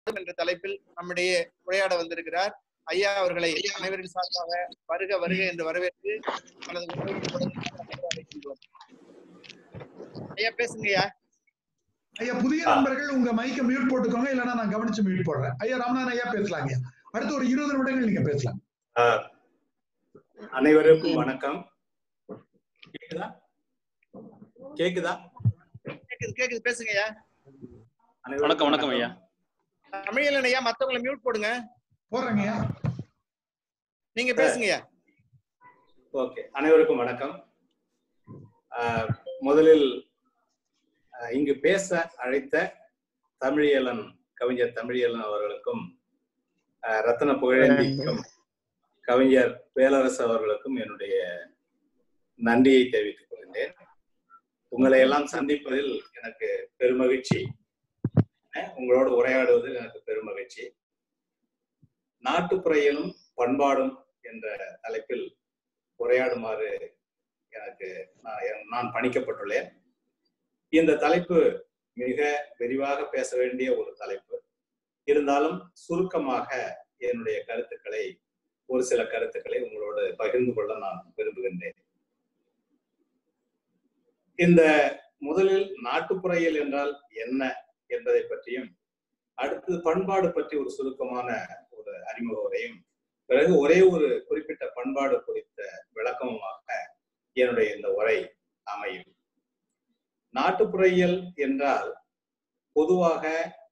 என்ற தலைப்பில் நம்மிடையே உரையாட வந்திருக்கிறார் ஐயா அவர்களை அனைவரின் சார்பாக வருக வருக என்று வரவேற்று தனது உரையை தொடங்குமாறு அழைக்கின்றோம். ஐயா பேசுங்கய்யா ஐயா புதிய நண்பர்கள் உங்க மைக்க மியூட் போட்டுக்கோங்க இல்லைன்னா நான் கவனிச்சு மியூட் போடுறேன் ஐயா ராமநாதன் ஐயா பேசலாங்க அடுத்து ஒரு இருபது நிமிடங்கள் நீங்க பேசலாம் ஆஹ் அனைவருக்கும் வணக்கம் கேக்குதா கேக்குதா கேக்குது கேக்குது பேசுங்கய்யா அனைவருக்கும் வணக்கம் வணக்கம் ஐயா தமிழன் ஐயா மத்தவங்களை மியூட் போடுங்க போடுறேங்க ஐயா நீங்க பேசுங்கய்யா ஓகே அனைவருக்கும் வணக்கம் ஆஹ் முதலில் ஆஹ் இங்கு பேச அழைத்த தமிழியலன் கவிஞர் தமிழியலன் அவர்களுக்கும் ஆஹ் ரத்ன புகழேந்திக்கும் கவிஞர் வேலரசு அவர்களுக்கும் என்னுடைய நன்றியை தெரிவித்துக் கொள்கின்றேன் உங்களை எல்லாம் சந்திப்பதில் எனக்கு பெருமகிழ்ச்சி அஹ் உங்களோடு உரையாடுவதில் எனக்கு பெருமகிழ்ச்சி நாட்டுப்புறையிலும் பண்பாடும் என்ற தலைப்பில் உரையாடுமாறு எனக்கு நான் நான் பணிக்கப்பட்டுள்ளேன் இந்த தலைப்பு மிக விரிவாக பேச வேண்டிய ஒரு தலைப்பு இருந்தாலும் சுருக்கமாக என்னுடைய கருத்துக்களை ஒரு சில கருத்துக்களை உங்களோடு பகிர்ந்து கொள்ள நான் விரும்புகின்றேன் இந்த முதலில் நாட்டுப்புறையியல் என்றால் என்ன என்பதை பற்றியும் அடுத்து பண்பாடு பற்றி ஒரு சுருக்கமான ஒரு அறிமுக உரையும் பிறகு ஒரே ஒரு குறிப்பிட்ட பண்பாடு குறித்த விளக்கமுமாக என்னுடைய இந்த உரை அமையும் நாட்டுப்புறையியல் என்றால் பொதுவாக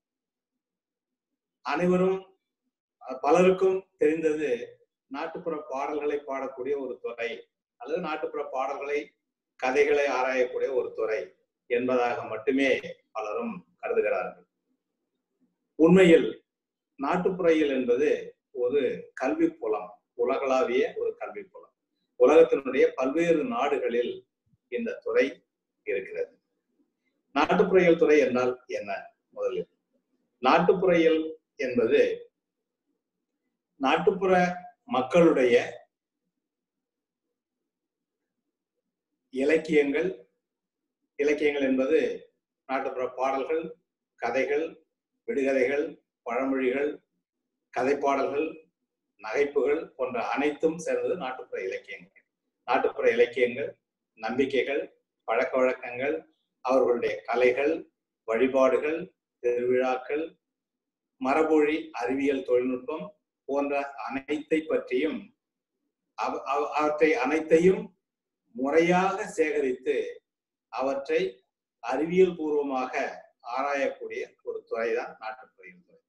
அனைவரும் பலருக்கும் தெரிந்தது நாட்டுப்புற பாடல்களை பாடக்கூடிய ஒரு துறை அல்லது நாட்டுப்புற பாடல்களை கதைகளை ஆராயக்கூடிய ஒரு துறை என்பதாக மட்டுமே பலரும் கருதுகிறார்கள் உண்மையில் நாட்டுப்புறையியல் என்பது ஒரு கல்வி புலம் உலகளாவிய ஒரு கல்வி புலம் உலகத்தினுடைய பல்வேறு நாடுகளில் இந்த துறை இருக்கிறது நாட்டுப்புறையியல் துறை என்றால் என்ன முதலில் நாட்டுப்புறையியல் என்பது நாட்டுப்புற மக்களுடைய இலக்கியங்கள் இலக்கியங்கள் என்பது நாட்டுப்புற பாடல்கள் கதைகள் விடுகதைகள் பழமொழிகள் கதைப்பாடல்கள் நகைப்புகள் போன்ற அனைத்தும் சேர்ந்தது நாட்டுப்புற இலக்கியங்கள் நாட்டுப்புற இலக்கியங்கள் நம்பிக்கைகள் பழக்க வழக்கங்கள் அவர்களுடைய கலைகள் வழிபாடுகள் திருவிழாக்கள் மரபொழி அறிவியல் தொழில்நுட்பம் போன்ற அனைத்தை பற்றியும் அவற்றை அனைத்தையும் முறையாக சேகரித்து அவற்றை அறிவியல் பூர்வமாக ஆராயக்கூடிய ஒரு துறை தான் நாட்டுப்புறையின் துறை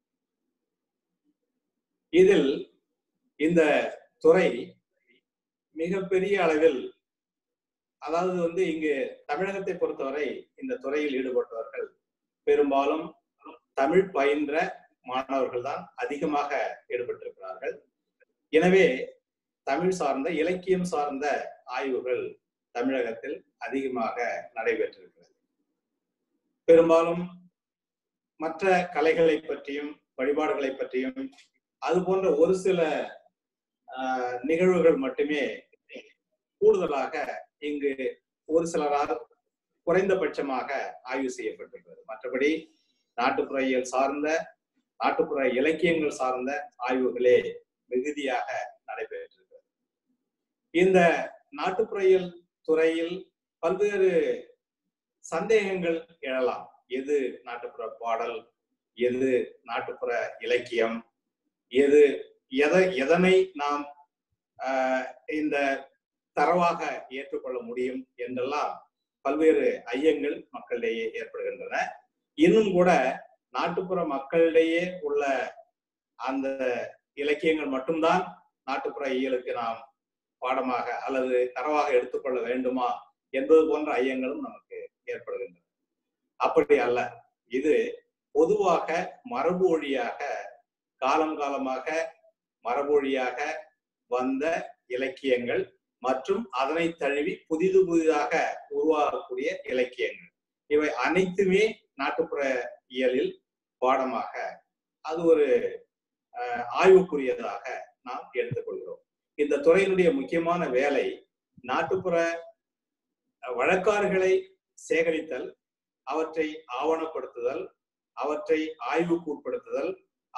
இதில் இந்த துறை மிகப்பெரிய அளவில் அதாவது வந்து இங்கு தமிழகத்தை பொறுத்தவரை இந்த துறையில் ஈடுபட்டவர்கள் பெரும்பாலும் தமிழ் பயின்ற மாணவர்கள் தான் அதிகமாக ஈடுபட்டிருக்கிறார்கள் எனவே தமிழ் சார்ந்த இலக்கியம் சார்ந்த ஆய்வுகள் தமிழகத்தில் அதிகமாக நடைபெற்றிருக்கிறது பெரும்பாலும் மற்ற கலைகளை பற்றியும் வழிபாடுகளை பற்றியும் அது போன்ற ஒரு சில நிகழ்வுகள் மட்டுமே கூடுதலாக இங்கு ஒரு சிலரால் குறைந்தபட்சமாக ஆய்வு செய்யப்பட்டிருக்கிறது மற்றபடி நாட்டுப்புறையியல் சார்ந்த நாட்டுப்புற இலக்கியங்கள் சார்ந்த ஆய்வுகளே மிகுதியாக நடைபெற்றிருக்கிறது இந்த நாட்டுப்புறையியல் துறையில் பல்வேறு சந்தேகங்கள் எழலாம் எது நாட்டுப்புற பாடல் எது நாட்டுப்புற இலக்கியம் எது எதை எதனை நாம் இந்த தரவாக ஏற்றுக்கொள்ள முடியும் என்றெல்லாம் பல்வேறு ஐயங்கள் மக்களிடையே ஏற்படுகின்றன இன்னும் கூட நாட்டுப்புற மக்களிடையே உள்ள அந்த இலக்கியங்கள் மட்டும்தான் நாட்டுப்புற இயலுக்கு நாம் பாடமாக அல்லது தரவாக எடுத்துக்கொள்ள வேண்டுமா என்பது போன்ற ஐயங்களும் நமக்கு ஏற்படுகின்றன அப்படி அல்ல இது பொதுவாக மரபு வழியாக காலம் காலமாக மரபு வழியாக வந்த இலக்கியங்கள் மற்றும் அதனை தழுவி புதிது புதிதாக உருவாகக்கூடிய இலக்கியங்கள் இவை அனைத்துமே நாட்டுப்புற இயலில் பாடமாக அது ஒரு ஆய்வுக்குரியதாக நாம் எடுத்துக்கொள்கிறோம் இந்த துறையினுடைய முக்கியமான வேலை நாட்டுப்புற வழக்காறுகளை சேகரித்தல் அவற்றை ஆவணப்படுத்துதல் அவற்றை ஆய்வுக்கு உட்படுத்துதல்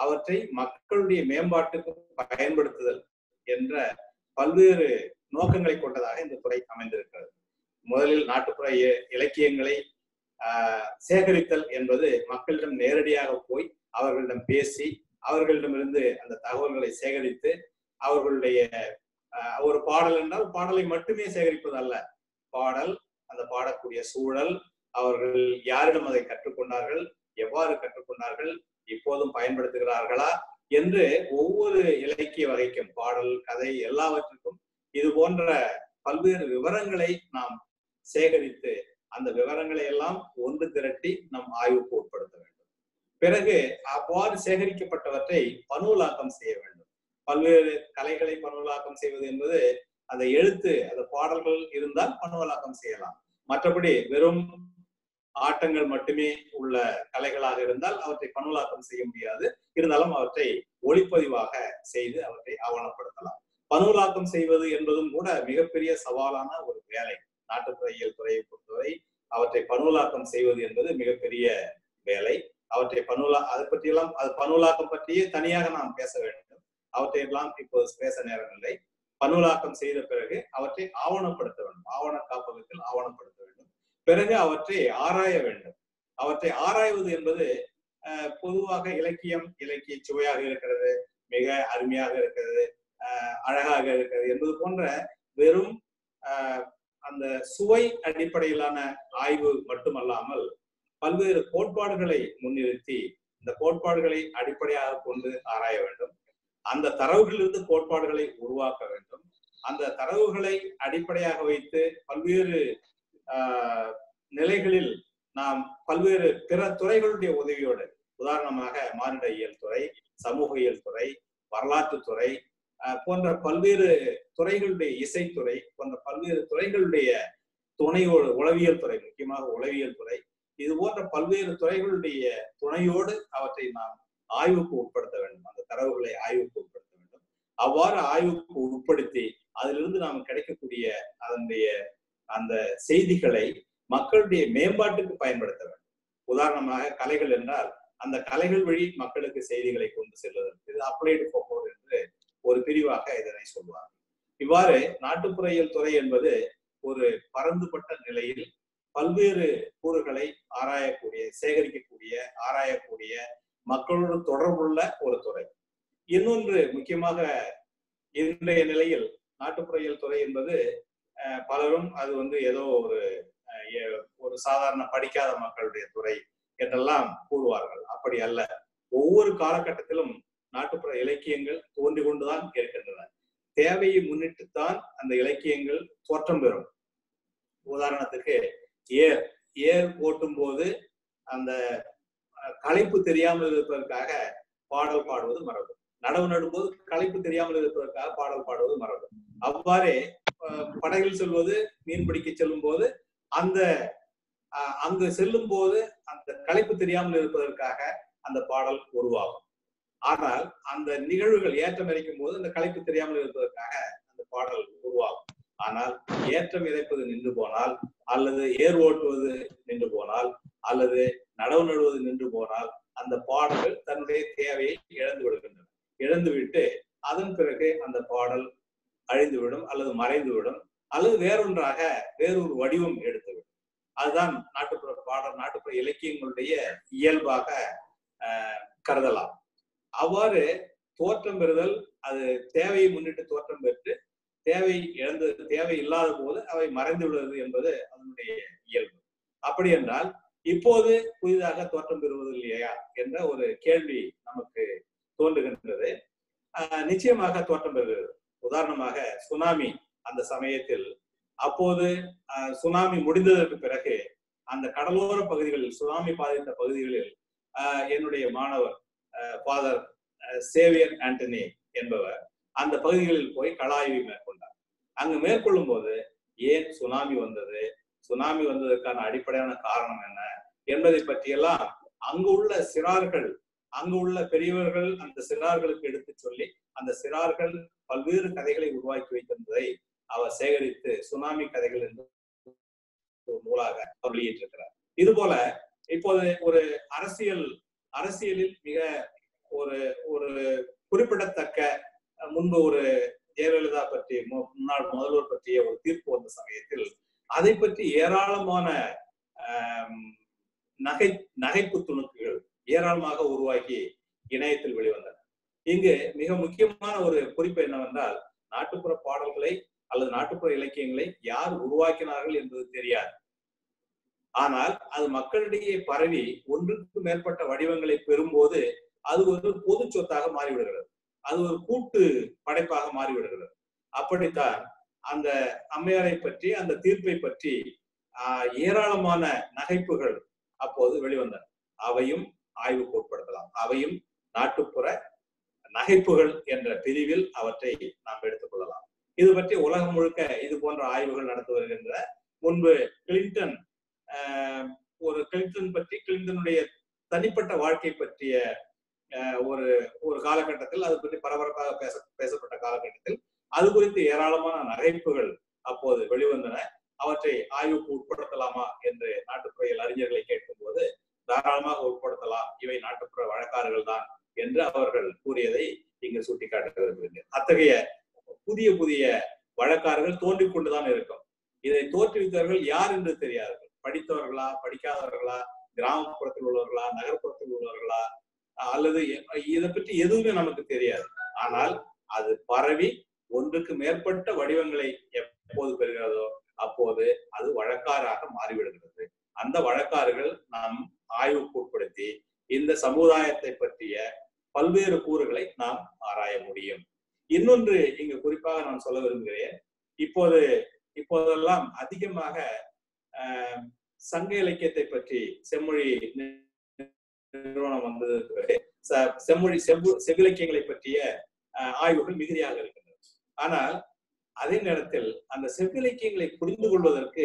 அவற்றை மக்களுடைய மேம்பாட்டுக்கு பயன்படுத்துதல் என்ற பல்வேறு நோக்கங்களை கொண்டதாக இந்த துறை அமைந்திருக்கிறது முதலில் நாட்டுப்புற இ- இலக்கியங்களை ஆஹ், சேகரித்தல் என்பது மக்களிடம் நேரடியாக போய் அவர்களிடம் பேசி அவர்களிடமிருந்து அந்த தகவல்களை சேகரித்து அவர்களுடைய ஆஹ், ஒரு பாடல் என்றால் பாடலை மட்டுமே சேகரிப்பது அல்ல பாடல் அந்த பாடக்கூடிய சூழல் அவர்கள் யாரிடம் அதை கற்றுக்கொண்டார்கள் எவ்வாறு கற்றுக்கொண்டார்கள் இப்போதும் பயன்படுத்துகிறார்களா என்று ஒவ்வொரு இலக்கிய வகைக்கும் பாடல் கதை எல்லாவற்றுக்கும் இது போன்ற பல்வேறு விவரங்களை நாம் சேகரித்து அந்த விவரங்களை எல்லாம் ஒன்று திரட்டி நம் ஆய்வுக்கு உட்படுத்த வேண்டும் பிறகு அவ்வாறு சேகரிக்கப்பட்டவற்றை பனூலாக்கம் செய்ய வேண்டும் பல்வேறு கலைகளை பனூலாக்கம் செய்வது என்பது அந்த எழுத்து அந்த பாடல்கள் இருந்தால் பனூலாக்கம் செய்யலாம் மற்றபடி வெறும் ஆட்டங்கள் மட்டுமே உள்ள கலைகளாக இருந்தால் அவற்றை பனூலாக்கம் செய்ய முடியாது இருந்தாலும் அவற்றை ஒளிப்பதிவாக செய்து அவற்றை ஆவணப்படுத்தலாம் பனூலாக்கம் செய்வது என்பதும் கூட மிகப்பெரிய சவாலான ஒரு வேலை நாட்டுப்புற இயல் துறையை பொறுத்தவரை அவற்றை பனூலாக்கம் செய்வது என்பது மிகப்பெரிய வேலை அவற்றை பனூலா அதை பற்றியெல்லாம் அது பனூலாக்கம் பற்றியே தனியாக நாம் பேச வேண்டும் அவற்றையெல்லாம் இப்போது பேச நேரமில்லை பனூலாக்கம் செய்த பிறகு அவற்றை ஆவணப்படுத்த வேண்டும் ஆவண காப்பகத்தில் ஆவணப்படுத்த வேண்டும் பிறகு அவற்றை ஆராய வேண்டும் அவற்றை ஆராய்வது என்பது அஹ், பொதுவாக இலக்கியம் இலக்கிய சுவையாக இருக்கிறது மிக அருமையாக இருக்கிறது அஹ், அழகாக இருக்கிறது என்பது போன்ற வெறும் அஹ், அந்த சுவை அடிப்படையிலான ஆய்வு மட்டுமல்லாமல் பல்வேறு கோட்பாடுகளை முன்னிறுத்தி இந்த கோட்பாடுகளை அடிப்படையாக கொண்டு ஆராய வேண்டும் அந்த தரவுகளிலிருந்து கோட்பாடுகளை உருவாக்க வேண்டும் அந்த தரவுகளை அடிப்படையாக வைத்து பல்வேறு ஆஹ், நிலைகளில் நாம் பல்வேறு பிற துறைகளுடைய உதவியோடு உதாரணமாக மானிட இயல் துறை சமூக இயல் துறை வரலாற்று துறை ஆஹ், போன்ற பல்வேறு துறைகளுடைய இசைத்துறை போன்ற பல்வேறு துறைகளுடைய துணையோடு உளவியல் துறை முக்கியமாக உளவியல் துறை இது போன்ற பல்வேறு துறைகளுடைய துணையோடு அவற்றை நாம் ஆய்வுக்கு உட்படுத்த வேண்டும் அந்த தரவுகளை ஆய்வுக்கு உட்படுத்த வேண்டும் அவ்வாறு ஆய்வுக்கு உட்படுத்தி அதிலிருந்து நாம் கிடைக்கக்கூடிய அதனுடைய அந்த செய்திகளை மக்களுடைய மேம்பாட்டுக்கு பயன்படுத்த வேண்டும் உதாரணமாக கலைகள் என்றால் அந்த கலைகள் வழி மக்களுக்கு செய்திகளை கொண்டு செல்வதற்கு இது அப்ளைடு ஃபோக்கோர் என்று ஒரு பிரிவாக இதனை சொல்வார் இவ்வாறு நாட்டுப்புறையியல் துறை என்பது ஒரு பரந்துபட்ட நிலையில் பல்வேறு கூறுகளை ஆராயக்கூடிய சேகரிக்கக்கூடிய ஆராயக்கூடிய மக்களோடு தொடர்புள்ள ஒரு துறை இன்னொன்று முக்கியமாக இன்றைய நிலையில் நாட்டுப்புறையியல் துறை என்பது அஹ், பலரும் அது வந்து ஏதோ ஒரு அஹ், ஏ- ஒரு சாதாரண படிக்காத மக்களுடைய துறை என்றெல்லாம் கூறுவார்கள் அப்படி அல்ல ஒவ்வொரு காலகட்டத்திலும் நாட்டுப்புற இலக்கியங்கள் தோன்றி கொண்டுதான் இருக்கின்றன தேவையை முன்னிட்டுத்தான் அந்த இலக்கியங்கள் தோற்றம் பெறும் உதாரணத்துக்கு ஏர் ஏர் ஓட்டும் போது அந்த அஹ், களைப்பு தெரியாமல் இருப்பதற்காக பாடல் பாடுவது மரபு நடவு நடும்போது களைப்பு தெரியாமல் இருப்பதற்காக பாடல் பாடுவது மரபு அவ்வாறே அஹ், படகில் செல்வது மீன் பிடிக்க செல்லும் போது அந்த அஹ், அங்கு செல்லும் போது அந்த களைப்பு தெரியாமல் இருப்பதற்காக அந்த பாடல் உருவாகும் ஆனால் அந்த நிகழ்வுகள் ஏற்றம் இறைக்கும் போது அந்த களைப்பு தெரியாமல் இருப்பதற்காக அந்த பாடல் உருவாகும் ஆனால் ஏற்றம் இறைப்பது நின்று போனால் அல்லது ஏர் ஓட்டுவது நின்று போனால் அல்லது நடவு நடுவது நின்று போனால் அந்த பாடல்கள் தன்னுடைய தேவையை இழந்து விடுகின்றன இழந்துவிட்டு அதன் பிறகு அந்த பாடல் அழிந்துவிடும் அல்லது மறைந்துவிடும் அல்லது வேறொன்றாக வேறொரு வடிவம் எடுத்துவிடும் அதுதான் நாட்டுப்புற பாடல் நாட்டுப்புற இலக்கியங்களுடைய இயல்பாக ஆஹ், கருதலாம் அவ்வாறு தோற்றம் பெறுதல் அது தேவையை முன்னிட்டு தோற்றம் பெற்று தேவை இழந்து தேவை இல்லாத போது அவை மறைந்து விடுவது என்பது அதனுடைய இயல்பு அப்படி என்றால் இப்போது புதிதாக தோற்றம் பெறுவது இல்லையா என்ற ஒரு கேள்வி நமக்கு தோன்றுகின்றது ஆஹ் நிச்சயமாக தோற்றம் பெறுகிறது உதாரணமாக சுனாமி அந்த சமயத்தில் அப்போது ஆஹ் சுனாமி முடிந்ததற்கு பிறகு அந்த கடலோர பகுதிகளில் சுனாமி பாதித்த பகுதிகளில் ஆஹ் என்னுடைய மாணவர் ஃபாதர் சேவியர் ஆண்டனி என்பவர் அந்த பகுதிகளில் போய் களஆய்வு மேற்கொண்டார் அங்கு மேற்கொள்ளும் போது ஏன் சுனாமி வந்தது சுனாமி வந்ததற்கான அடிப்படையான காரணம் என்ன என்பதை பற்றியெல்லாம் அங்கு உள்ள சிறார்கள் அங்கு உள்ள பெரியவர்கள் அந்த சிறார்களுக்கு எடுத்து சொல்லி அந்த சிறார்கள் பல்வேறு கதைகளை உருவாக்கி வைத்திருந்ததை அவர் சேகரித்து சுனாமி கதைகள் என்று ஒரு நூலாக அவர் வெளியிட்டிருக்கிறார் இது போல இப்போது ஒரு அரசியல் அரசியலில் மிக ஒரு ஒரு குறிப்பிடத்தக்க அஹ், முன்பு ஒரு ஜெயலலிதா பற்றி மு- முன்னாள் முதல்வர் பற்றிய ஒரு தீர்ப்பு வந்த சமயத்தில் அதை பற்றி ஏராளமான ஆம், நகை நகைப்பு துணுக்குகள் ஏராளமாக உருவாக்கி இணையத்தில் வெளிவந்தன இங்கு மிக முக்கியமான ஒரு குறிப்பு என்னவென்றால் நாட்டுப்புற பாடல்களை அல்லது நாட்டுப்புற இலக்கியங்களை யார் உருவாக்கினார்கள் என்பது தெரியாது ஆனால் அது மக்களிடையே பரவி ஒன்றுக்கு மேற்பட்ட வடிவங்களை பெறும்போது அது ஒரு பொது சொத்தாக மாறிவிடுகிறது அது ஒரு கூட்டு படைப்பாக மாறிவிடுகிறது அப்படித்தான் அந்த அம்மையாரை பற்றி அந்த தீர்ப்பை பற்றி ஆஹ், ஏராளமான நகைப்புகள் அப்போது வெளிவந்தன அவையும் ஆய்வுக்கு உட்படுத்தலாம் அவையும் நாட்டுப்புற நகைப்புகள் என்ற பிரிவில் அவற்றை நாம் எடுத்துக்கொள்ளலாம் இது பற்றி உலகம் முழுக்க இது போன்ற ஆய்வுகள் நடந்து வருகின்ற முன்பு கிளின்டன் ஆஹ், ஒரு கிளின்டன் பற்றி கிளின்டனுடைய தனிப்பட்ட வாழ்க்கை பற்றிய ஆஹ், ஒரு ஒரு காலகட்டத்தில் அது பற்றி பரபரப்பாக பேச பேசப்பட்ட காலகட்டத்தில் அது குறித்து ஏராளமான நகைப்புகள் அப்போது வெளிவந்தன அவற்றை ஆய்வுக்கு உட்படுத்தலாமா என்று நாட்டுப்புற அறிஞர்களை கேட்கும்போது தாராளமாக உட்படுத்தலாம் இவை நாட்டுப்புற வழக்காறுகள் தான் என்று அவர்கள் கூறியதை இங்கு சுட்டிக்காட்ட விரும்புகிறேன் அத்தகைய புதிய புதிய வழக்காறுகள் தோன்றிக் கொண்டுதான் இருக்கும் இதை தோற்றுவித்தவர்கள் யார் என்று தெரியாதவர்கள் படித்தவர்களா படிக்காதவர்களா கிராமப்புறத்தில் உள்ளவர்களா நகர்ப்புறத்தில் உள்ளவர்களா அல்லது இதை பற்றி எதுவுமே நமக்கு தெரியாது ஆனால் அது பரவி ஒன்றுக்கு மேற்பட்ட வடிவங்களை எப்போது பெறுகிறதோ அப்போது அது வழக்காறாக மாறிவிடுகிறது அந்த வழக்காறுகள் நாம் ஆய்வுக்கு உட்படுத்தி இந்த சமுதாயத்தை பற்றிய பல்வேறு கூறுகளை நாம் ஆராய முடியும் இன்னொன்று இங்கு குறிப்பாக நான் சொல்ல விரும்புகிறேன் இப்போது இப்போதெல்லாம் அதிகமாக ஆஹ், சங்க இலக்கியத்தை பற்றி செம்மொழி நிறுவனம் வந்தது பிறகு ச- செம்மொழி செவ்வு செவ்விலக்கியங்களை பற்றிய ஆஹ், ஆய்வுகள் மிகுதியாக இருக்கின்றன ஆனால் அதே நேரத்தில் அந்த செவ்விலக்கியங்களை புரிந்து கொள்வதற்கு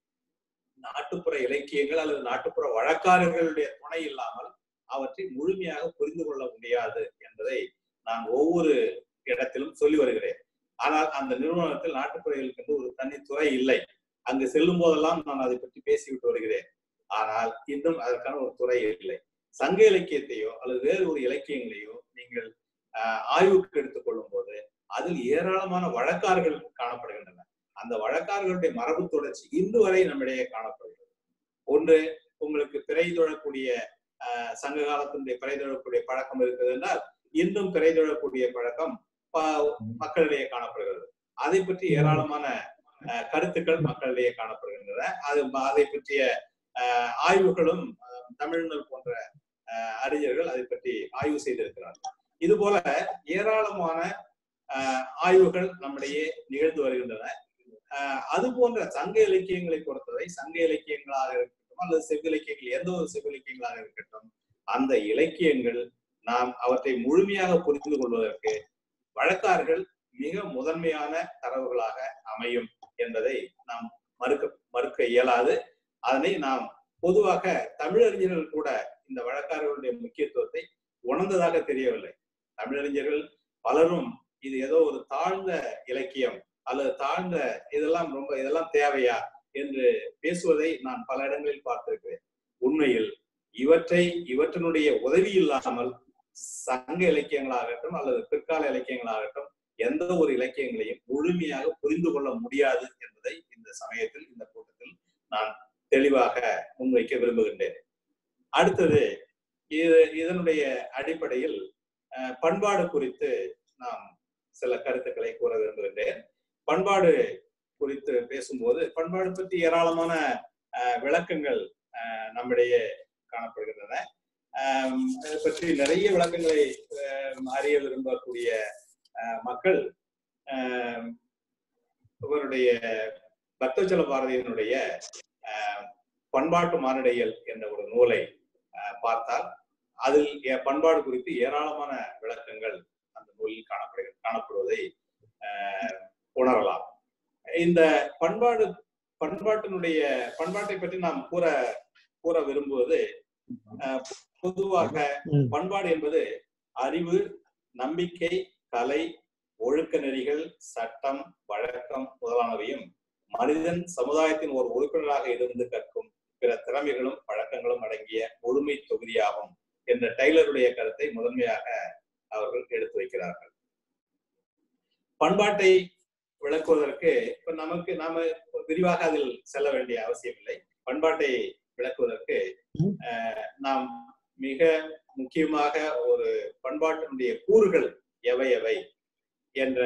நாட்டுப்புற இலக்கியங்கள் அல்லது நாட்டுப்புற வழக்காறுகளுடைய துணை இல்லாமல் அவற்றை முழுமையாக புரிந்து கொள்ள முடியாது என்பதை நான் ஒவ்வொரு இடத்திலும் சொல்லி வருகிறேன் ஆனால் அந்த நிறுவனத்தில் நாட்டுப்புறைகளுக்கு என்று ஒரு தனி துறை இல்லை அங்கு செல்லும் போதெல்லாம் நான் அதை பற்றி பேசிவிட்டு வருகிறேன் ஆனால் இன்னும் அதற்கான ஒரு துறை இல்லை சங்க இலக்கியத்தையோ அல்லது வேறு ஒரு இலக்கியங்களையோ நீங்கள் ஆஹ், ஆய்வுக்கு எடுத்துக் கொள்ளும் போது அதில் ஏராளமான வழக்காறுகள் காணப்படுகின்றன அந்த வழக்காறுகளுடைய மரபு தொடர்ச்சி இன்று வரை நம்மிடையே காணப்படுகிறது ஒன்று உங்களுக்கு பிறை தொழக்கூடிய ஆஹ், சங்க காலத்தினுடைய பிறை தொழக்கூடிய பழக்கம் இருக்குது என்றால் இன்னும் பிறை தொழக்கூடிய பழக்கம் ப- மக்களிடையே காணப்படுகிறது அதை பற்றி ஏராளமான ஆஹ், கருத்துக்கள் மக்களிடையே காணப்படுகின்றன அது அதை பற்றிய ஆஹ், ஆய்வுகளும் ஆஹ், தமிழ்நூல் போன்ற ஆஹ், அறிஞர்கள் அதை பற்றி ஆய்வு செய்திருக்கிறார்கள் இது போல ஏராளமான ஆஹ், ஆய்வுகள் நம்மிடையே நிகழ்ந்து வருகின்றன ஆஹ், அது போன்ற சங்க இலக்கியங்களை பொறுத்தவரை சங்க இலக்கியங்களாக இருக்கட்டும் அல்லது செவ்விலக்கியங்கள் எந்த ஒரு செவ்விலக்கியங்களாக இருக்கட்டும் அந்த இலக்கியங்கள் நாம் அவற்றை முழுமையாக புரிந்து கொள்வதற்கு வழக்காறுகள் மிக முதன்மையான தரவுகளாக அமையும் என்பதை நாம் மறுக்க மறுக்க இயலாது அதனை நாம் பொதுவாக தமிழறிஞர்கள் கூட இந்த வழக்காறுகளுடைய முக்கியத்துவத்தை உணர்ந்ததாக தெரியவில்லை தமிழறிஞர்கள் பலரும் இது ஏதோ ஒரு தாழ்ந்த இலக்கியம் அல்லது தாழ்ந்த இதெல்லாம் ரொம்ப இதெல்லாம் தேவையா என்று பேசுவதை நான் பல இடங்களில் பார்த்திருக்கிறேன் உண்மையில் இவற்றை இவற்றினுடைய உதவி இல்லாமல் சங்க இலக்கியங்களாகட்டும் அல்லது பிற்கால இலக்கியங்களாகட்டும் எந்த ஒரு இலக்கியங்களையும் முழுமையாக புரிந்து கொள்ள முடியாது என்பதை இந்த சமயத்தில் இந்த கூட்டத்தில் நான் தெளிவாக முன்வைக்க விரும்புகின்றேன் அடுத்தது இது இதனுடைய அடிப்படையில் அஹ், பண்பாடு குறித்து நாம் சில கருத்துக்களை கூற விரும்புகின்றேன் பண்பாடு குறித்து பேசும்போது பண்பாடு பற்றி ஏராளமான அஹ், விளக்கங்கள் அஹ், நம்மிடையே காணப்படுகின்றன ஆம், அதை பற்றி நிறைய விளக்கங்களை அஹ், அறிய விரும்பக்கூடிய அஹ், மக்கள் ஆம், இவருடைய பக்தச்சல பாரதியினுடைய அஹ், பண்பாட்டு மானிடையல் என்ற ஒரு நூலை அஹ், பார்த்தால் அதில் ஏ- பண்பாடு குறித்து ஏராளமான விளக்கங்கள் அந்த நூலில் காணப்படு காணப்படுவதை அஹ், உணரலாம் இந்த பண்பாடு பண்பாட்டினுடைய பண்பாட்டை பற்றி நாம் கூற கூற விரும்புவது அஹ், பொதுவாக ம். பண்பாடு என்பது அறிவு நம்பிக்கை கலை ஒழுக்க நெறிகள் சட்டம் வழக்கம் முதலானவையும் மனிதன் சமுதாயத்தின் ஒரு உறுப்பினராக இருந்து கற்கும் பிற திறமைகளும் பழக்கங்களும் அடங்கிய முழுமை தொகுதியாகும் என்ற டெய்லருடைய கருத்தை முதன்மையாக அவர்கள் எடுத்து வைக்கிறார்கள் பண்பாட்டை விளக்குவதற்கு இப்ப நமக்கு நாம விரிவாக அதில் செல்ல வேண்டிய அவசியம் இல்லை பண்பாட்டை விளக்குவதற்கு அஹ், நாம் மிக முக்கியமாக ஒரு பண்பாட்டினுடைய கூறுகள் எவை எவை என்ற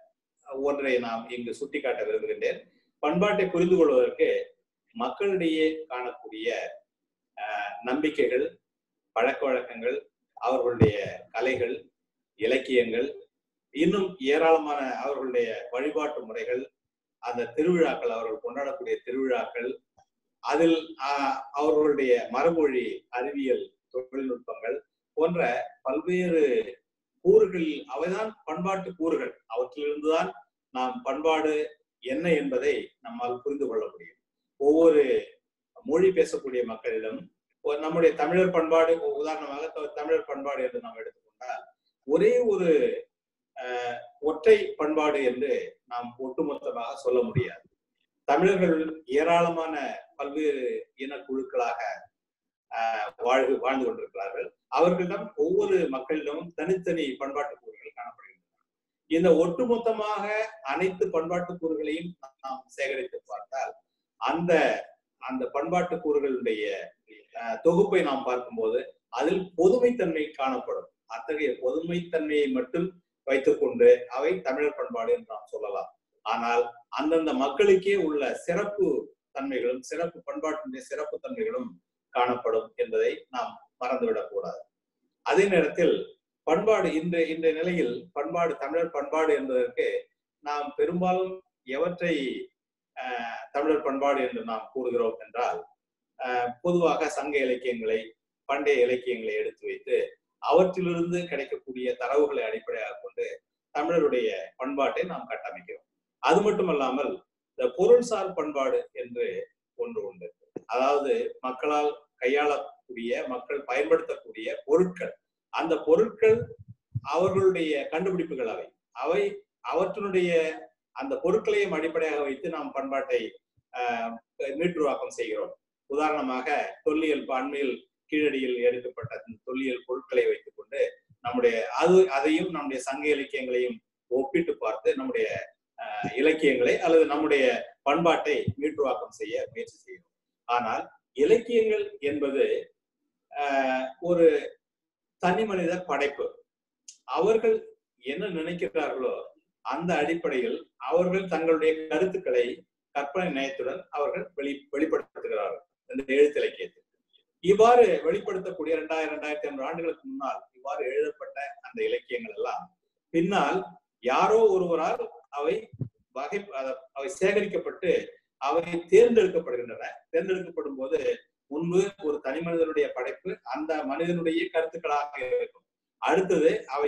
ஒன்றை நாம் இங்கு சுட்டிக்காட்ட விரும்புகின்றேன் பண்பாட்டை புரிந்து கொள்வதற்கு மக்களிடையே காணக்கூடிய அஹ், நம்பிக்கைகள் பழக்க வழக்கங்கள் அவர்களுடைய கலைகள் இலக்கியங்கள் இன்னும் ஏராளமான அவர்களுடைய வழிபாட்டு முறைகள் அந்த திருவிழாக்கள் அவர்கள் கொண்டாடக்கூடிய திருவிழாக்கள் அதில் ஆஹ், அவர்களுடைய மரமொழி அறிவியல் தொழில்நுட்பங்கள் போன்ற பல்வேறு கூறுகள் அவைதான் பண்பாட்டு கூறுகள் அவற்றிலிருந்துதான் நாம் பண்பாடு என்ன என்பதை நம்மால் புரிந்து கொள்ள முடியும் ஒவ்வொரு மொழி பேசக்கூடிய மக்களிடம் ஒரு நம்முடைய தமிழர் பண்பாடு உதாரணமாக த- தமிழர் பண்பாடு என்று நாம் எடுத்துக்கொண்டால் ஒரே ஒரு ஆஹ், ஒற்றை பண்பாடு என்று நாம் ஒட்டுமொத்தமாக சொல்ல முடியாது தமிழர்கள் ஏராளமான பல்வேறு இனக்குழுக்களாக ஆஹ், வாழ்வு வாழ்ந்து கொண்டிருக்கிறார்கள் அவர்களிடம் ஒவ்வொரு மக்களிடமும் தனித்தனி பண்பாட்டு கூறுகள் காணப்படுகின்றன இந்த ஒட்டுமொத்தமாக அனைத்து பண்பாட்டு கூறுகளையும் நாம் சேகரித்து பார்த்தால் அந்த அந்த பண்பாட்டு கூறுகளுடைய ஆஹ், தொகுப்பை நாம் பார்க்கும்போது அதில் பொதுமைத்தன்மை காணப்படும் அத்தகைய பொதுமைத்தன்மையை மட்டும் வைத்துக்கொண்டு அவை தமிழர் பண்பாடு என்று நாம் சொல்லலாம் ஆனால் அந்தந்த மக்களுக்கே உள்ள சிறப்பு தன்மைகளும் சிறப்பு பண்பாட்டினுடைய சிறப்பு தன்மைகளும் காணப்படும் என்பதை நாம் மறந்துவிடக் கூடாது அதே நேரத்தில் பண்பாடு இந்த இந்த நிலையில் பண்பாடு தமிழர் பண்பாடு என்பதற்கு நாம் பெரும்பாலும் எவற்றை ஆஹ், தமிழர் பண்பாடு என்று நாம் கூறுகிறோம் என்றால் ஆஹ், பொதுவாக சங்க இலக்கியங்களை பண்டைய இலக்கியங்களை எடுத்து வைத்து அவற்றிலிருந்து கிடைக்கக்கூடிய தரவுகளை அடிப்படையாக கொண்டு தமிழருடைய பண்பாட்டை நாம் கட்டமைக்கிறோம் அது மட்டுமல்லாமல் இந்த பொருள்சார் பண்பாடு என்று ஒன்று உண்டு அதாவது மக்களால் கையாளக்கூடிய மக்கள் பயன்படுத்தக்கூடிய பொருட்கள் அந்த பொருட்கள் அவர்களுடைய கண்டுபிடிப்புகள் அவை அவை அவற்றினுடைய அந்த பொருட்களையும் அடிப்படையாக வைத்து நாம் பண்பாட்டை ஆஹ், மீட்டுருவாக்கம் செய்கிறோம் உதாரணமாக தொல்லியல் அண்மையில் கீழடியில் எடுக்கப்பட்ட அந்த தொல்லியல் பொருட்களை வைத்துக் கொண்டு நம்முடைய அது அதையும் நம்முடைய சங்க இலக்கியங்களையும் ஒப்பிட்டு பார்த்து நம்முடைய ஆஹ், இலக்கியங்களை அல்லது நம்முடைய பண்பாட்டை மீட்டுருவாக்கம் செய்ய முயற்சி செய்கிறோம் ஆனால் இலக்கியங்கள் என்பது ஆஹ், ஒரு தனி மனித படைப்பு அவர்கள் என்ன நினைக்கிறார்களோ அந்த அடிப்படையில் அவர்கள் தங்களுடைய கருத்துக்களை கற்பனை நயத்துடன் அவர்கள் வெளி வெளிப்படுத்துகிறார்கள் இந்த எழுத்திலக்கியத்தில் இவ்வாறு வெளிப்படுத்தக்கூடிய இரண்டாயிரம் இரண்டாயிரத்தி ஐநூறு ஆண்டுகளுக்கு முன்னால் இவ்வாறு எழுதப்பட்ட அந்த இலக்கியங்கள் எல்லாம் பின்னால் யாரோ ஒருவரால் அவை வகை அத- அவை சேகரிக்கப்பட்டு அவை தேர்ந்தெடுக்கப்படுகின்றன தேர்ந்தெடுக்கப்படும் போது முன்பு ஒரு தனி மனிதனுடைய படைப்பு அந்த மனிதனுடைய கருத்துக்களாக இருக்கும் அடுத்தது அவை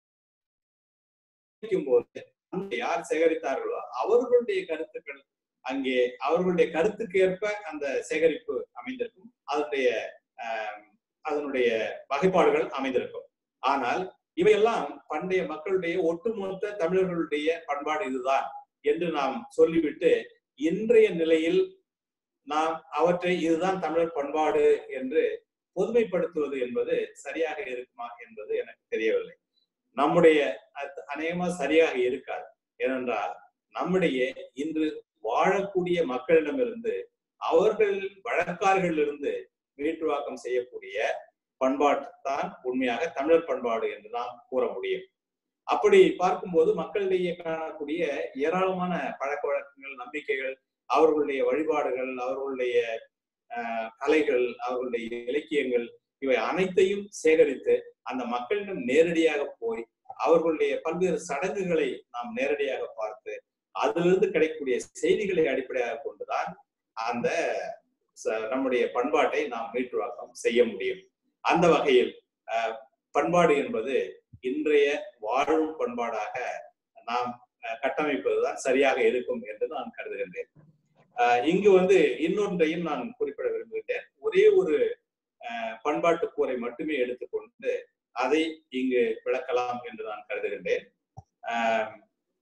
சேகரிக்கும் போது அந்த யார் சேகரித்தார்களோ அவர்களுடைய கருத்துக்கள் அங்கே அவர்களுடைய கருத்துக்கு ஏற்ப அந்த சேகரிப்பு அமைந்திருக்கும் அதனுடைய ஆஹ், அதனுடைய வகைப்பாடுகள் அமைந்திருக்கும் ஆனால் இவையெல்லாம் பண்டைய மக்களுடைய ஒட்டுமொத்த தமிழர்களுடைய பண்பாடு இதுதான் என்று நாம் சொல்லிவிட்டு இன்றைய நிலையில் நாம் அவற்றை இதுதான் தமிழர் பண்பாடு என்று பொதுமைப்படுத்துவது என்பது சரியாக இருக்குமா என்பது எனக்கு தெரியவில்லை நம்முடைய அத்- அநேகமா சரியாக இருக்காது ஏனென்றால் நம்முடைய இன்று வாழக்கூடிய மக்களிடமிருந்து அவர்கள் வழக்கார்களிலிருந்து மீட்டுவாக்கம் செய்யக்கூடிய பண்பாட்டு தான் உண்மையாக தமிழர் பண்பாடு என்று நாம் கூற முடியும் அப்படி பார்க்கும்போது மக்களிடையே காணக்கூடிய ஏராளமான பழக்க வழக்கங்கள் நம்பிக்கைகள் அவர்களுடைய வழிபாடுகள் அவர்களுடைய ஆஹ், கலைகள் அவர்களுடைய இலக்கியங்கள் இவை அனைத்தையும் சேகரித்து அந்த மக்களிடம் நேரடியாக போய் அவர்களுடைய பல்வேறு சடங்குகளை நாம் நேரடியாக பார்த்து அதிலிருந்து கிடைக்கக்கூடிய செய்திகளை அடிப்படையாக கொண்டுதான் அந்த ச- நம்முடைய பண்பாட்டை நாம் மீட்டுருவாக்கம் செய்ய முடியும் அந்த வகையில் ஆஹ், பண்பாடு என்பது இன்றைய வாழும் பண்பாடாக நாம் ஆஹ், கட்டமைப்பதுதான் சரியாக இருக்கும் என்று நான் கருதுகின்றேன் ஆஹ், இங்கு வந்து இன்னொன்றையும் நான் குறிப்பிட விரும்புகின்றேன் ஒரே ஒரு ஆஹ், பண்பாட்டு கூரை மட்டுமே எடுத்துக்கொண்டு அதை இங்கு விளக்கலாம் என்று நான் கருதுகின்றேன் ஆஹ்,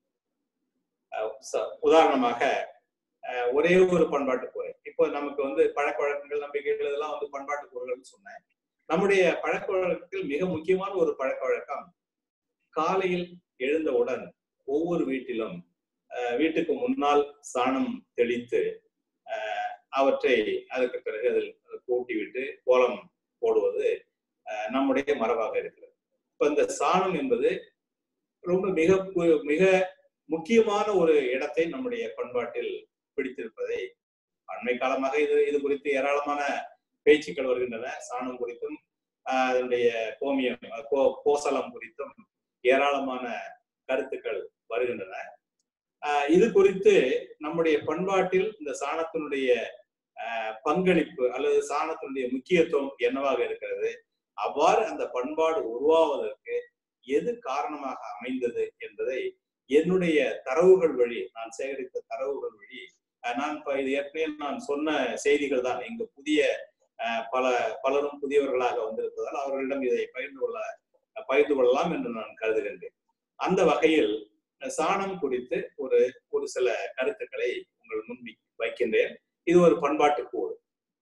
ஆஹ், ச- உதாரணமாக ஆஹ், ஒரே ஒரு பண்பாட்டு கூரை இப்போ நமக்கு வந்து பழக்க வழக்கங்கள் நம்பிக்கைகள் இதெல்லாம் வந்து பண்பாட்டு கூறுகள்னு சொன்னேன் நம்முடைய பழக்க வழக்கத்தில் மிக முக்கியமான ஒரு பழக்க வழக்கம் காலையில் எழுந்தவுடன் ஒவ்வொரு வீட்டிலும் அஹ், வீட்டுக்கு முன்னால் சாணம் தெளித்து அஹ், அவற்றை அதற்கு பிறகு அதில் கூட்டி விட்டு கோலம் போடுவது அஹ், நம்முடைய மரபாக இருக்கிறது இப்ப இந்த சாணம் என்பது ரொம்ப மிக பு- மிக முக்கியமான ஒரு இடத்தை நம்முடைய பண்பாட்டில் பிடித்திருப்பதை அண்மை காலமாக இது இது குறித்து ஏராளமான பேச்சுக்கள் வருகின்றன சாணம் குறித்தும் ஆஹ், அதனுடைய கோமியம் அஹ், கோ- கோசலம் குறித்தும் ஏராளமான கருத்துக்கள் வருகின்றன ஆஹ், இது குறித்து நம்முடைய பண்பாட்டில் இந்த சாணத்தினுடைய ஆஹ், பங்களிப்பு அல்லது சாணத்தினுடைய முக்கியத்துவம் என்னவாக இருக்கிறது அவ்வாறு அந்த பண்பாடு உருவாவதற்கு எது காரணமாக அமைந்தது என்பதை என்னுடைய தரவுகள் வழி நான் சேகரித்த தரவுகள் வழி அஹ், நான் இப்ப இது ஏற்கனவே நான் சொன்ன செய்திகள் தான் இங்கு புதிய அஹ், பல பலரும் புதியவர்களாக வந்திருப்பதால் அவர்களிடம் இதை பகிர்ந்து கொள்ள பகிர்ந்து கொள்ளலாம் என்று நான் கருதுகின்றேன் அந்த வகையில் அஹ், சாணம் குறித்து ஒரு ஒரு சில கருத்துக்களை உங்கள் முன் வை- வைக்கின்றேன் இது ஒரு பண்பாட்டு கூறு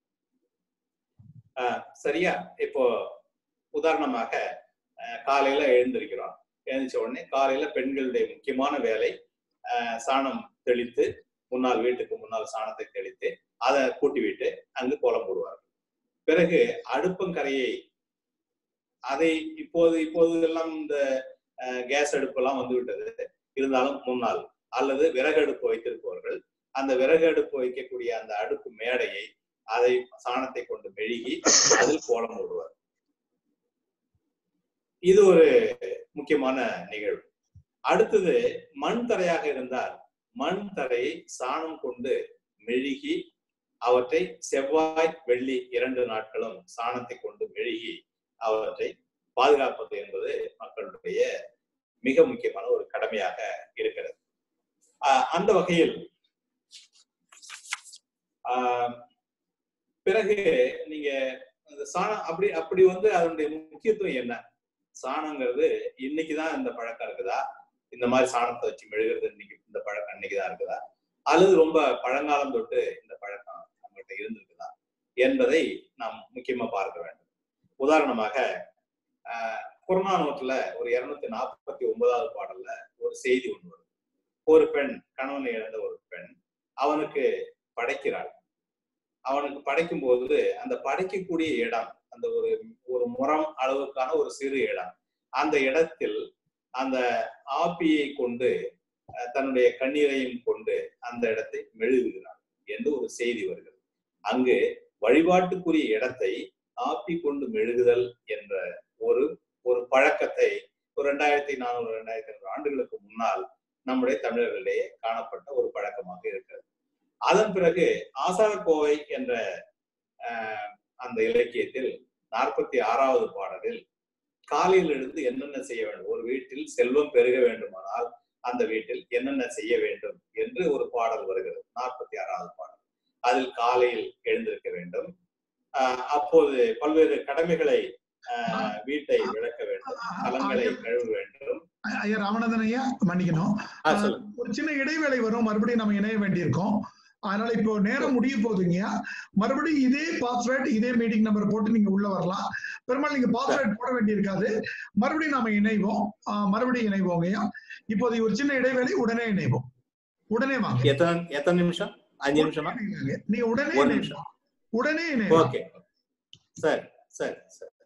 அஹ், சரியா இப்போ உதாரணமாக அஹ், காலையில எழுந்திருக்கிறோம் எழுந்திரிச்ச உடனே காலையில பெண்களுடைய முக்கியமான வேலை அஹ், சாணம் தெளித்து முன்னால் வீட்டுக்கு முன்னால் சாணத்தை தெளித்து அதை கூட்டி விட்டு அங்கு கோலம் போடுவார்கள் பிறகு அடுப்பங்கரையை அதை இப்போது இப்போது எல்லாம் இந்த அஹ், கேஸ் அடுப்பெல்லாம் வந்து விட்டது இருந்தாலும் முன்னால் அல்லது விறகு அடுப்பு வைத்திருப்பவர்கள் அந்த விறகு அடுப்பு வைக்கக்கூடிய அந்த அடுப்பு மேடையை அதை சாணத்தை கொண்டு மெழுகி அதில் கோலம் போடுவார் இது ஒரு முக்கியமான நிகழ்வு அடுத்தது மண் தரையாக இருந்தால் மண் தரையை சாணம் கொண்டு மெழுகி அவற்றை செவ்வாய் வெள்ளி இரண்டு நாட்களும் சாணத்தை கொண்டு மெழுகி அவற்றை பாதுகாப்பது என்பது மக்களுடைய மிக முக்கியமான ஒரு கடமையாக இருக்கிறது ஆஹ் அந்த வகையில் ஆஹ் பிறகு நீங்க அந்த சாணம் அப்படி அப்படி வந்து அதனுடைய முக்கியத்துவம் என்ன சாணங்கிறது இன்னைக்குதான் இந்த பழக்கம் இருக்குதா இந்த மாதிரி சாணத்தை வச்சு மெழுகிறது இன்னைக்கு இந்த பழக்கம் இன்னைக்குதான் இருக்குதா அல்லது ரொம்ப பழங்காலம் தொட்டு இந்த பழக்கம் நம்மகிட்ட இருந்திருக்குதா என்பதை நாம் முக்கியமா பார்க்க வேண்டும் உதாரணமாக ஆஹ் புறநானூற்றுல ஒரு இருநூத்தி நாற்பத்தி ஒன்பதாவது பாடல்ல ஒரு செய்தி ஒன்று வருது ஒரு பெண் கணவனை இழந்த ஒரு பெண் அவனுக்கு படைக்கிறாள் அவனுக்கு படைக்கும் போது அந்த படைக்கக்கூடிய இடம் அந்த ஒரு ஒரு முறம் அளவுக்கான ஒரு சிறு இடம் அந்த இடத்தில் அந்த ஆப்பியை கொண்டு அஹ், தன்னுடைய கண்ணீரையும் கொண்டு அந்த இடத்தை மெழுகுகிறான் என்று ஒரு செய்தி வருகிறது அங்கு வழிபாட்டுக்குரிய இடத்தை ஆப்பி கொண்டு மெழுகுதல் என்ற ஒரு ஒரு பழக்கத்தை ஒரு ரெண்டாயிரத்தி நானூறு ரெண்டாயிரத்தி ஐநூறு ஆண்டுகளுக்கு முன்னால் நம்முடைய தமிழர்களிடையே காணப்பட்ட ஒரு பழக்கமாக இருக்கிறது அதன் பிறகு ஆசாரக்கோவை என்ற ஆஹ், அந்த இலக்கியத்தில் நாற்பத்தி ஆறாவது பாடலில் காலையில் எழுந்து என்னென்ன செய்ய வேண்டும் ஒரு வீட்டில் செல்வம் பெருக வேண்டுமானால் அந்த வீட்டில் என்னென்ன செய்ய வேண்டும் என்று ஒரு பாடல் வருகிறது நாற்பத்தி ஆறாவது பாடல் அதில் காலையில் எழுந்திருக்க வேண்டும் ஆஹ் அப்போது பல்வேறு கடமைகளை ஆஹ் வீட்டை விளக்க வேண்டும் கலங்களை கழுவ வேண்டும் ஐயா ராமநாதன் ஐயா மன்னிக்கணும் ஆஹ் சொல்லுங்க ஒரு சின்ன இடைவேளை வரும் மறுபடியும் நம்ம இணைய வேண்டியிருக்கோம் அதனால இப்போ நேரம் முடிய போகுதுங்க மறுபடியும் இதே பாஸ்வேர்ட் இதே மீட்டிங் நம்பர் போட்டு நீங்க உள்ள வரலாம் பெரும்பாலும் நீங்க பாஸ்வேர்ட் போட வேண்டியிருக்காது மறுபடியும் நாம இணைவோம் ஆஹ் மறுபடியும் இணைவோங்கய்யா இப்போது ஒரு சின்ன இடைவேளை உடனே இணைவோம் உடனே வாங்க எத்தனை எத்தனை நிமிஷம் அஞ்சு நிமிஷமா நீங்க உடனே ஒரு இணைவோம் நிமிஷம் உடனே இணைவோம் ஓகே சரி சரி சரி